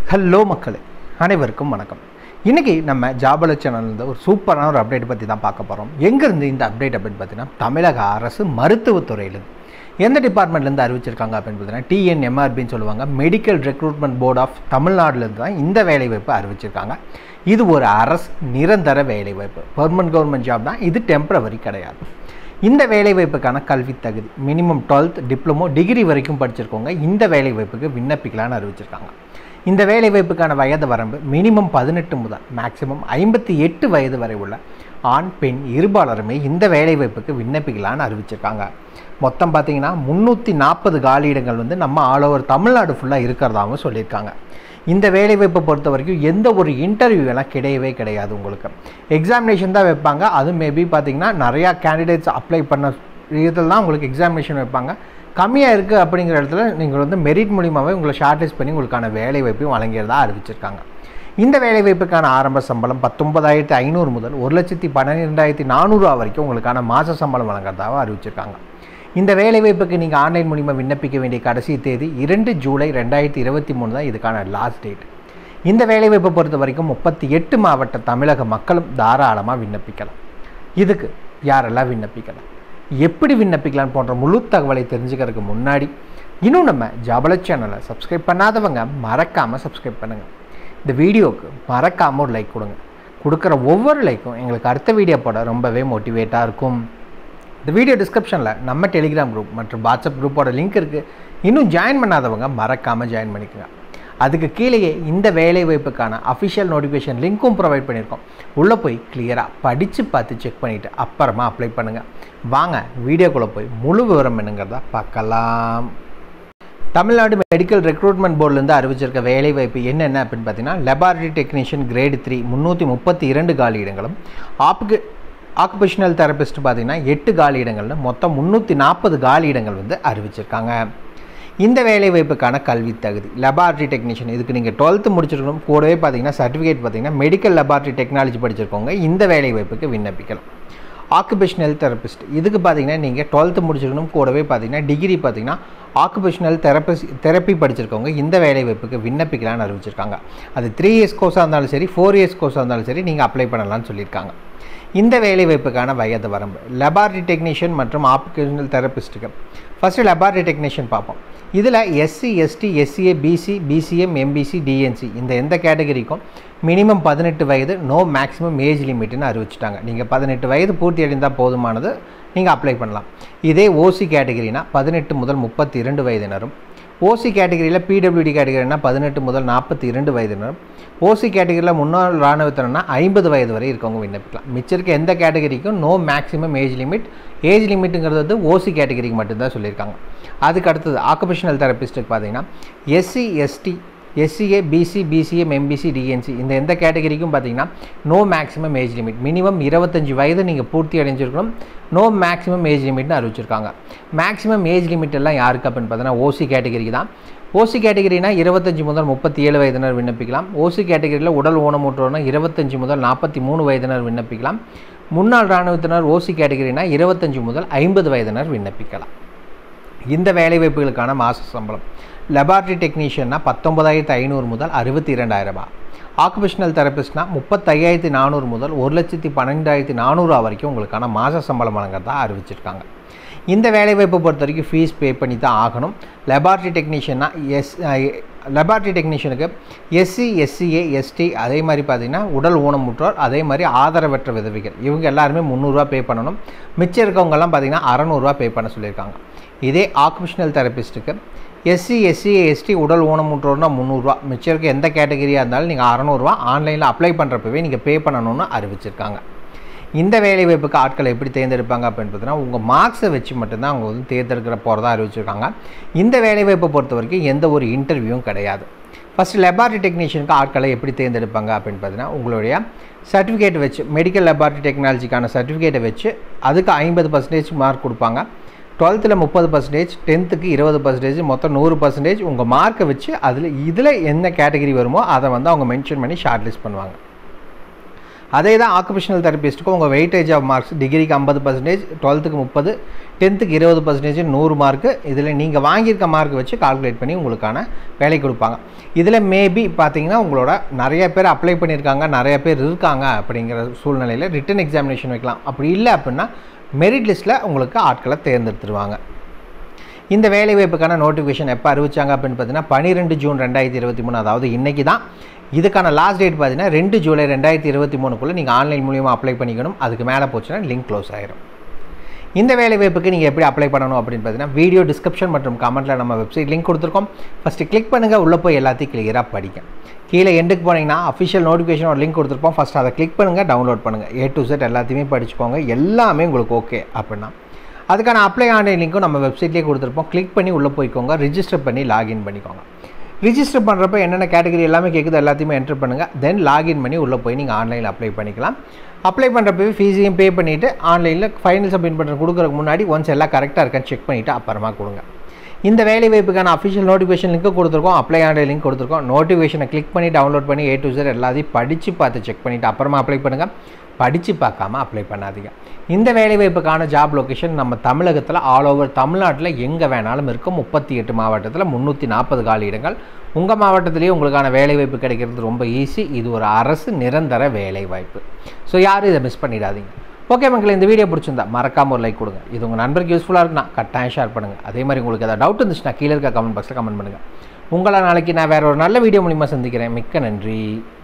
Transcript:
hello மக்களே அனைவருக்கும் வணக்கம் இன்றைக்கி நம்ம ஜாபல சேனல்லேருந்து ஒரு சூப்பரான ஒரு அப்டேட் பற்றி தான் பார்க்க போகிறோம் எங்கேருந்து இந்த அப்டேட் அப்படின்னு பார்த்தீங்கன்னா தமிழக அரசு மருத்துவத்துறையிலேருந்து எந்த டிபார்ட்மெண்ட்லேருந்து அறிவிச்சிருக்காங்க அப்படின்னு பார்த்தீங்கன்னா டிஎன்எம்ஆர்பின்னு சொல்லுவாங்க மெடிக்கல் ரெக்ரூட்மெண்ட் போர்ட் ஆஃப் தமிழ்நாடுலேருந்து தான் இந்த வேலைவாய்ப்பு அறிவிச்சிருக்காங்க இது ஒரு அரசு நிரந்தர வேலைவாய்ப்பு பெர்மனன்ட் கவர்மெண்ட் ஜாப் தான் இது டெம்பரவரி கிடையாது இந்த வேலைவாய்ப்புக்கான கல்வி தகுதி மினிமம் டுவெல்த் டிப்ளமோ டிகிரி வரைக்கும் படிச்சிருக்கவங்க இந்த வேலைவாய்ப்புக்கு விண்ணப்பிக்கலாம்னு அறிவிச்சிருக்காங்க இந்த வேலைவாய்ப்புக்கான வயது வரம்பு மினிமம் பதினெட்டு முதல் மேக்ஸிமம் ஐம்பத்தி எட்டு வயது வரை உள்ள ஆண் பெண் இருபாலருமே இந்த வேலைவாய்ப்புக்கு விண்ணப்பிக்கலாம்னு அறிவிச்சிருக்காங்க மொத்தம் பார்த்தீங்கன்னா முந்நூற்றி நாற்பது காலியிடங்கள் வந்து நம்ம ஆல் ஓவர் தமிழ்நாடு ஃபுல்லாக இருக்கிறதாகவும் சொல்லியிருக்காங்க இந்த வேலைவாய்ப்பை பொறுத்த வரைக்கும் எந்த ஒரு இன்டர்வியூ எல்லாம் கிடையவே கிடையாது உங்களுக்கு எக்ஸாமினேஷன் தான் வைப்பாங்க அதுவும் மேபி பார்த்தீங்கன்னா நிறையா கேண்டிடேட்ஸ் அப்ளை பண்ண இதில் தான் உங்களுக்கு எக்ஸாமினேஷன் வைப்பாங்க கம்மியாக இருக்குது அப்படிங்கிற இடத்துல நீங்கள் வந்து மெரிட் மூலியமாகவே உங்களை ஷார்ட்லிஸ்ட் பண்ணி உங்களுக்கான வேலை வாய்ப்பையும் வழங்கிறதா அறிவிச்சிருக்காங்க இந்த வேலைவாய்ப்புக்கான ஆரம்ப சம்பளம் பத்தொன்பதாயிரத்தி ஐநூறு முதல் ஒரு லட்சத்தி பன்னிரெண்டாயிரத்தி நானூறுரூவா வரைக்கும் உங்களுக்கான மாத சம்பளம் வழங்குறதாக அறிவிச்சிருக்காங்க இந்த வேலைவாய்ப்புக்கு நீங்கள் ஆன்லைன் மூலிமா விண்ணப்பிக்க வேண்டிய கடைசி தேதி இரண்டு ஜூலை ரெண்டாயிரத்தி இருபத்தி மூணு தான் இதுக்கான லாஸ்ட் டேட் இந்த வேலைவாய்ப்பை பொறுத்த வரைக்கும் முப்பத்தி எட்டு மாவட்ட தமிழக மக்களும் தாராளமாக விண்ணப்பிக்கலாம் இதுக்கு யாரெல்லாம் விண்ணப்பிக்கலாம் எப்படி விண்ணப்பிக்கலாம் போன்ற முழு தகவலை தெரிஞ்சுக்கிறதுக்கு முன்னாடி இன்னும் நம்ம ஜபல சேனலை சப்ஸ்கிரைப் பண்ணாதவங்க மறக்காமல் சப்ஸ்கிரைப் பண்ணுங்கள் இந்த வீடியோவுக்கு மறக்காமல் ஒரு லைக் கொடுங்க கொடுக்குற ஒவ்வொரு லைக்கும் எங்களுக்கு அடுத்த வீடியோ போட ரொம்பவே மோட்டிவேட்டாக இருக்கும் இந்த வீடியோ டிஸ்கிரிப்ஷனில் நம்ம டெலிகிராம் குரூப் மற்றும் வாட்ஸ்அப் குரூப்போட லிங்க் இருக்குது இன்னும் ஜாயின் பண்ணாதவங்க மறக்காமல் ஜாயின் பண்ணிக்கோங்க அதுக்கு கீழேயே இந்த வேலை வாய்ப்புக்கான அஃபிஷியல் நோட்டிஃபிகேஷன் லிங்க்கும் ப்ரொவைட் பண்ணியிருக்கோம் உள்ளே போய் கிளியராக படித்து பார்த்து செக் பண்ணிவிட்டு அப்புறமா அப்ளை பண்ணுங்கள் வாங்க வீடியோக்குள்ளே போய் முழு விவரம் என்னங்கிறத பார்க்கலாம் தமிழ்நாடு மெடிக்கல் ரெக்ரூட்மெண்ட் போர்டிலேருந்து அறிவிச்சிருக்க வேலை வாய்ப்பு என்னென்ன அப்படின்னு பார்த்தீங்கன்னா லெபார்டரி டெக்னீஷியன் கிரேடு த்ரீ முந்நூற்றி முப்பத்தி இரண்டு காலி இடங்களும் ஆப்கு ஆக்குபேஷனல் தெரபிஸ்ட் பார்த்தீங்கன்னா எட்டு காலி இடங்கள்னு மொத்தம் முந்நூற்றி நாற்பது காலி இடங்கள் வந்து அறிவிச்சிருக்காங்க இந்த வேலை வாய்ப்புக்கான கல்வி தகுதி லெபார்டரி டெக்னீஷியன் இதுக்கு நீங்கள் டுவெல்த்து முடிச்சிருக்கணும் கூடவே பார்த்தீங்கன்னா சர்டிஃபிகேட் பார்த்தீங்கன்னா மெடிக்கல் லெபார்டரி டெக்னாலஜி படிச்சிருக்கவங்க இந்த வேலை வாய்ப்புக்கு விண்ணப்பிக்கலாம் ஆக்குபேஷனல் தெரபிஸ்ட் இதுக்கு பார்த்தீங்கன்னா நீங்கள் டுவெல்த்து முடிச்சிருக்கணும் கூடவே பார்த்தீங்கன்னா டிகிரி பார்த்தீங்கன்னா ஆக்குபேஷனல் தெரபிஸ் தெரப்பி படிச்சிருக்கவங்க இந்த வேலை வாய்ப்புக்கு விண்ணப்பிக்கலாம்னு அறிவிச்சிருக்காங்க அது த்ரீ இயர்ஸ் கோர்ஸாக இருந்தாலும் சரி ஃபோர் இயர்ஸ் கோர்ஸாக இருந்தாலும் சரி நீங்கள் அப்ளை பண்ணலாம்னு சொல்லியிருக்காங்க இந்த வேலைவாய்ப்புக்கான வயது வரம்பு லெபார்டரி டெக்னீஷியன் மற்றும் ஆப்ரேஷனல் தெரபிஸ்ட்டுக்கு ஃபஸ்ட்டு லெபார்டரி டெக்னீஷியன் பார்ப்போம் இதில் SC ST SCA BC BCM MBC DNC இந்த எந்த கேட்டகரிக்கும் மினிமம் பதினெட்டு வயது நோ மேக்ஸிமம் ஏஜ் லிமிட்னு அறிவிச்சிட்டாங்க நீங்கள் பதினெட்டு வயது பூர்த்தி அடைந்தால் போதுமானது நீங்கள் அப்ளை பண்ணலாம் இதே ஓசி கேட்டகரினா பதினெட்டு முதல் முப்பத்தி இரண்டு வயதினரும் ஓசி கேட்டகரியில் பிடபிள்யூடி கேட்டகரினா பதினெட்டு முதல் நாற்பத்தி இரண்டு வயதினரும் ஓசி கேட்டகரியில் முன்னாள் இராணுவத்தினர்னா ஐம்பது வயது வரை இருக்கவங்க விண்ணப்பிக்கலாம் மிச்சம் இருக்க எந்த கேட்டகரிக்கும் no maximum age limit age லிமிட்டுங்கிறது வந்து ஓசி கேட்டகரிக்கு மட்டும்தான் சொல்லியிருக்காங்க அதுக்கு அடுத்தது ஆக்குபேஷனல் தெரபிஸ்ட்டுக்கு பார்த்தீங்கன்னா SC ST SCA BC BCM MBC DNC இந்த எந்த கேட்டகரிக்கும் பார்த்தீங்கன்னா no maximum age limit minimum இருபத்தஞ்சி வயது நீங்கள் பூர்த்தி அடைஞ்சிருக்கணும் நோ மேக்ஸிமம் ஏஜ் லிமிட்னு அறிவிச்சிருக்காங்க மேக்ஸிமம் ஏஜ் லிமிட் எல்லாம் யாருக்கு அப்படின்னு பார்த்தீங்கன்னா ஓசி கேட்டகரிக்கு தான் ஓசி கேட்டகரினா இருபத்தஞ்சி முதல் முப்பத்தி ஏழு வயதினர் விண்ணப்பிக்கலாம் ஓசி கேட்டகரியில் உடல் ஊனமுற்றோர்னா இருபத்தஞ்சி முதல் நாற்பத்தி மூணு வயதினர் விண்ணப்பிக்கலாம் முன்னாள் இராணுவத்தினர் ஓசி கேட்டகரினா இருபத்தஞ்சி முதல் ஐம்பது வயதினர் விண்ணப்பிக்கலாம் இந்த வேலைவாய்ப்புகளுக்கான மாத சம்பளம் லெபார்டரி டெக்னீஷியன்னா பத்தொன்பதாயிரத்து ஐநூறு முதல் அறுபத்தி இரண்டாயிரம் ரூபாய் ஆக்குபேஷனல் தெரபிஸ்ட்னா முப்பத்தையாயிரத்தி நானூறு முதல் ஒரு லட்சத்தி பன்னெண்டாயிரத்தி நானூறுரூவா வரைக்கும் உங்களுக்கான மாத சம்பளம் வழங்குறதா அறிவிச்சிருக்காங்க இந்த வேலைவாய்ப்பை பொறுத்த வரைக்கும் ஃபீஸ் பே பண்ணி தான் ஆகணும் லெபார்டரி டெக்னீஷியன்னா எஸ் லெபார்டரி டெக்னீஷியனுக்கு எஸ்சி எஸ்சிஏ எஸ்டி அதே மாதிரி பார்த்திங்கன்னா உடல் ஊனமுற்றோர் அதே மாதிரி ஆதரவற்ற விதவிகள் இவங்க எல்லாருமே முந்நூறுரூவா பே பண்ணணும் மிச்சம் இருக்கவங்கெல்லாம் பார்த்திங்கன்னா அறநூறுவா பே பண்ண சொல்லியிருக்காங்க இதே ஆக்குபேஷனல் தெரபிஸ்ட்டுக்கு எஸ்சி எஸ்சிஏ எஸ்டி உடல் ஊனமுற்றோர்னா முந்நூறுரூவா மிச்சம் இருக்க எந்த கேட்டகரியாக இருந்தாலும் நீங்கள் அறநூறுவா ஆன்லைனில் அப்ளை பண்ணுறப்பவே நீங்கள் பே பண்ணணும்னு அறிவிச்சிருக்காங்க இந்த வேலைவாய்ப்புக்கு ஆட்களை எப்படி தேர்ந்தெடுப்பாங்க அப்படின்னு பார்த்தீங்கன்னா உங்கள் மார்க்ஸை வச்சு மட்டும்தான் அவங்க வந்து தேர்ந்தெடுக்கிற போகிறதா அறிவிச்சிருக்காங்க இந்த வேலைவாய்ப்பை பொறுத்த வரைக்கும் எந்த ஒரு இன்டர்வியூவும் கிடையாது ஃபஸ்ட்டு லெபார்டரி டெக்னீஷியனுக்கு ஆட்களை எப்படி தேர்ந்தெடுப்பாங்க அப்படின்னு பார்த்தீங்கன்னா உங்களுடைய சர்டிஃபிகேட் வச்சு மெடிக்கல் லெபார்டரி டெக்னாலஜிக்கான சர்டிஃபிகேட்டை வச்சு அதுக்கு ஐம்பது பர்சன்டேஜ் மார்க் கொடுப்பாங்க டுவெல்த்தில் முப்பது பர்சன்டேஜ் டென்த்துக்கு இருபது பர்சன்டேஜ் மொத்தம் நூறு பர்சன்டேஜ் உங்கள் மார்க்கை வச்சு அதில் இதில் என்ன கேட்டகரி வருமோ அதை வந்து அவங்க மென்ஷன் பண்ணி ஷார்ட் லிஸ்ட் பண்ணுவாங்க அதே தான் ஆக்குபேஷனல் தெரபிஸ்ட்டுக்கும் உங்கள் வெயிட்டேஜ் ஆஃப் மார்க்ஸ் டிகிரிக்கு ஐம்பது பர்சன்டேஜ் டுவெல்த்துக்கு முப்பது டென்த்துக்கு இருபது பர்சன்டேஜ் நூறு மார்க்கு இதில் நீங்கள் வாங்கியிருக்க மார்க் வச்சு கால்குலேட் பண்ணி உங்களுக்கான வேலை கொடுப்பாங்க இதில் மேபி பார்த்தீங்கன்னா உங்களோட நிறைய பேர் அப்ளை பண்ணியிருக்காங்க நிறைய பேர் இருக்காங்க அப்படிங்கிற சூழ்நிலையில் ரிட்டன் எக்ஸாமினேஷன் வைக்கலாம் அப்படி இல்லை அப்படின்னா மெரிட் லிஸ்ட்டில் உங்களுக்கு ஆட்களை தேர்ந்தெடுத்துருவாங்க இந்த வேலைவாய்ப்புக்கான நோட்டிஃபிகேஷன் எப்போ அறிவிச்சாங்க அப்படின்னு பார்த்தீங்கன்னா பன்னிரெண்டு ஜூன் ரெண்டாயிரத்தி இருபத்தி மூணு அதாவது இன்றைக்கி தான் இதுக்கான லாஸ்ட் டேட் பார்த்தீங்கன்னா ரெண்டு ஜூலை ரெண்டாயிரத்தி இருபத்தி மூணுக்குள்ளே நீங்கள் ஆன்லைன் மூலியமாக அப்ளை பண்ணிக்கணும் அதுக்கு மேலே போச்சுன்னா லிங்க் க்ளோஸ் ஆயிரும் இந்த வேலைவாய்ப்புக்கு நீங்கள் எப்படி அப்ளை பண்ணணும் அப்படின்னு பார்த்தீங்கன்னா வீடியோ டிஸ்கிரிப்ஷன் மற்றும் கமெண்ட்டில் நம்ம வெப்சைட் லிங்க் கொடுத்துருக்கோம் ஃபஸ்ட்டு கிளிக் பண்ணுங்கள் உள்ளே போய் எல்லாத்தையும் கிளியராக படிக்க கீழே எண்டுக்கு போனீங்கன்னா அஃபிஷியல் நோட்டிஃபிகேஷன் ஒரு லிங்க் கொடுத்துருப்போம் ஃபஸ்ட் அதை கிளிக் பண்ணுங்கள் டவுன்லோட் பண்ணுங்கள் ஏ டு செட் எல்லாத்தையுமே படிச்சுக்கோங்க எல்லாமே உங்களுக்கு ஓகே அப்படின்னா அதுக்கான அப்ளை ஆன்லைன் லிங்க்கும் நம்ம வெப்சைட்லேயே கொடுத்துருப்போம் கிளிக் பண்ணி உள்ளே போய்க்கோங்க ரிஜிஸ்டர் பண்ணி லாகின் பண்ணிக்கோங்க ரிஜிஸ்டர் பண்ணுறப்ப என்னென்ன கேட்டகரி எல்லாமே கேட்குது எல்லாத்தையுமே என்டர் பண்ணுங்கள் தென் லாகின் பண்ணி உள்ளே போய் நீங்கள் ஆன்லைனில் அப்ளை பண்ணிக்கலாம் அப்ளை பண்ணுறப்பவே ஃபீஸையும் பே பண்ணிவிட்டு ஆன்லைனில் ஃபைனல் சப்மிட் பண்ணுற கொடுக்குறதுக்கு முன்னாடி ஒன்ஸ் எல்லாம் கரெக்டாக இருக்கான்னு செக் பண்ணிவிட்டு அப்புறமா கொடுங்க இந்த வேலை வாய்ப்புக்கான அஃபிஷியல் நோட்டிஃபிகேஷன் லிங்க் கொடுத்துருக்கோம் அப்ளை ஆன்லைன் லிங்க் கொடுத்துருக்கோம் நோட்டிஃபிகேஷனை கிளிக் பண்ணி டவுன்லோட் பண்ணி ஏ டு சார் எல்லாத்தையும் படித்து பார்த்து செக் பண்ணிவிட்டு அப்புறமா அப்ளை பண்ணுங்கள் படித்து பார்க்காம அப்ளை பண்ணாதீங்க இந்த வேலைவாய்ப்புக்கான ஜாப் லொக்கேஷன் நம்ம தமிழகத்தில் ஆல் ஓவர் தமிழ்நாட்டில் எங்கே வேணாலும் இருக்கும் முப்பத்தி எட்டு மாவட்டத்தில் முந்நூற்றி நாற்பது காலி இடங்கள் உங்கள் மாவட்டத்திலேயே உங்களுக்கான வேலைவாய்ப்பு கிடைக்கிறது ரொம்ப ஈஸி இது ஒரு அரசு நிரந்தர வேலைவாய்ப்பு ஸோ யாரும் இதை மிஸ் பண்ணிடாதீங்க ஓகே மக்கள் இந்த வீடியோ பிடிச்சிருந்தா மறக்காம ஒரு லைக் கொடுங்க இது உங்கள் நண்பருக்கு யூஸ்ஃபுல்லாக இருக்குன்னா கட்டாயம் ஷேர் பண்ணுங்கள் அதே மாதிரி உங்களுக்கு ஏதாவது டவுட் இருந்துச்சுன்னா கீழே இருக்க கமெண்ட் பாக்ஸில் கமெண்ட் பண்ணுங்கள் உங்களை நாளைக்கு நான் வேறு ஒரு நல்ல வீடியோ மூலிமா சந்திக்கிறேன் மிக்க நன்றி